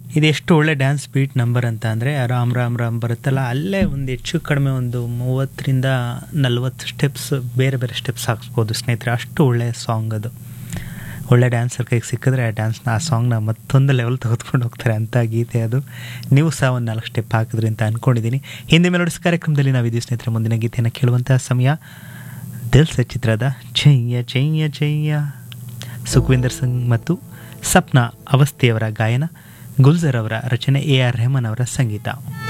ಇದು ಎಷ್ಟು ಒಳ್ಳೆ ಡ್ಯಾನ್ಸ್ ಬೀಟ್ ನಂಬರ್ ಅಂತ ಅಂದರೆ ರಾಮ್ ರಾಮ್ ರಾಮ್ ಬರುತ್ತಲ್ಲ ಅಲ್ಲೇ ಒಂದು ಹೆಚ್ಚು ಕಡಿಮೆ ಒಂದು ಮೂವತ್ತರಿಂದ ನಲ್ವತ್ತು ಸ್ಟೆಪ್ಸ್ ಬೇರೆ ಬೇರೆ ಸ್ಟೆಪ್ಸ್ ಹಾಕ್ಸ್ಬೋದು ಸ್ನೇಹಿತರೆ ಅಷ್ಟು ಒಳ್ಳೆಯ ಸಾಂಗ್ ಅದು ಒಳ್ಳೆ ಡ್ಯಾನ್ಸರ್ ಕೈಗೆ ಸಿಕ್ಕಿದ್ರೆ ಆ ಡ್ಯಾನ್ಸ್ನ ಆ ಸಾಂಗ್ನ ಮತ್ತೊಂದು ಲೆವೆಲ್ ತೆಗೆದುಕೊಂಡು ಹೋಗ್ತಾರೆ ಅಂಥ ಗೀತೆ ಅದು ನೀವು ಸಹ ಒಂದು ನಾಲ್ಕು ಸ್ಟೆಪ್ ಹಾಕಿದ್ರಿ ಅಂತ ಅಂದ್ಕೊಂಡಿದ್ದೀನಿ ಹಿಂದೆ ಮೆಲೋಡಿಸ್ ಕಾರ್ಯಕ್ರಮದಲ್ಲಿ ನಾವಿದ್ದೀವಿ ಸ್ನೇಹಿತರೆ ಮುಂದಿನ ಗೀತೆಯನ್ನು ಕೇಳುವಂತಹ ಸಮಯ ದಿಲ್ ಸ ಚಿತ್ರದ ಚಯ್ಯ ಚಯ್ಯ ಚಯ್ಯ ಸುಖವಿಂದರ್ ಸಿಂಗ್ ಮತ್ತು ಸಪ್ನಾ ಅವಸ್ಥಿಯವರ ಗಾಯನ ಗುಲ್ಜರ್ ಅವರ ರಚನೆ ಎ ಆರ್ ರೆಹಮಾನ್ ಅವರ ಸಂಗೀತ